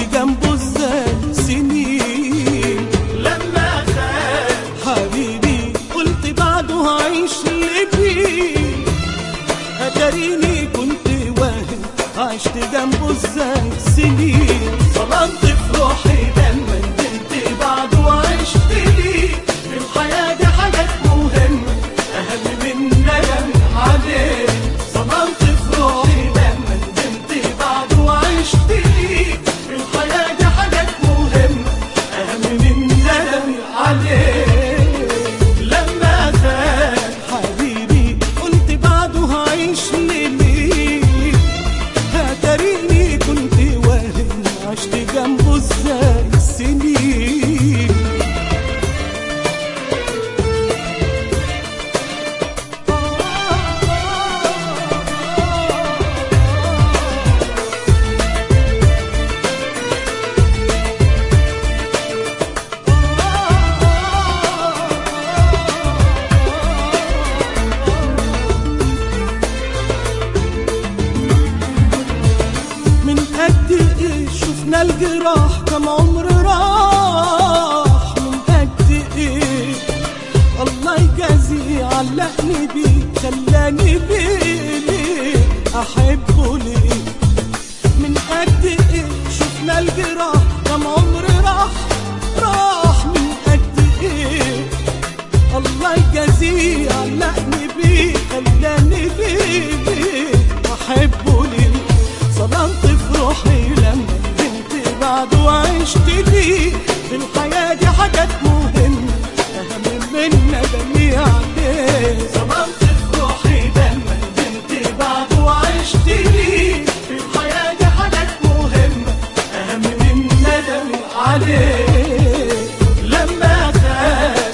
جنبه ازاي سنين لما خان حبيبي قلت بعده هعيش لبيه اتاريني كنت واهم عشت جنبه ازاي سنين ظلمت في روحي لما ندمت بعده وعشت ليه في الحياة دي حاجات مهمة أهم من ندم عليه ظلمت في روحي لما ندمت بعده وعشت ليه في الحياة دي حاجات مهمة أهم من ندم عليه لما خان حبيبي قلت بعده هعيش لمين اتاريني كنت واهم عشت جنبه ازاي سنين من قد ايه شفنا الجراح كم عمر راح من قد ايه الله يجازيه علقني بيه خلاني بيه ليه احبه ليه من قد ايه شفنا الجراح كم عمر راح راح من قد ايه الله يجازيه علقني بيه خلاني بيه بيه احبه ليه ظلمت في روحي لما ندمت بعده وعشت ليه في الحياة دي حاجات مهمة أهم من ندمي عليه ظلمت في روحي لما ندمت بعده وعشت ليه في الحياة دي حاجات مهمة أهم من ندم عليه لما خان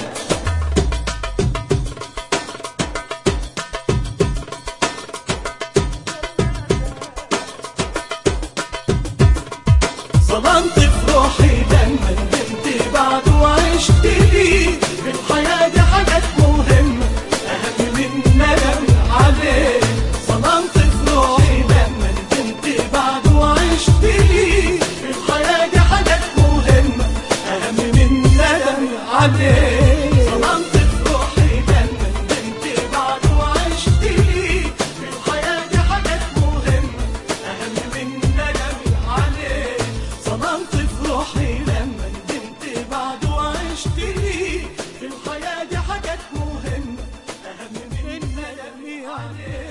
ظلمت في روحي لما ندمت بعده وعشت ليه في الحياة دي حاجات مهمة أهم من ندم عليه ظلمت في روحي لما ندمت بعده وعشت ليه في الحياة دي حاجات مهمة أهم من ندم عليه ظلمت في روحي لما ندمت بعده وعشت ليه في الحياة دي حاجات مهمة أهم من ندم عليه ظلمت في روحي لما ندمت بعده وعشت ليه في الحياة دي حاجات مهمة أهم من ندمي عليه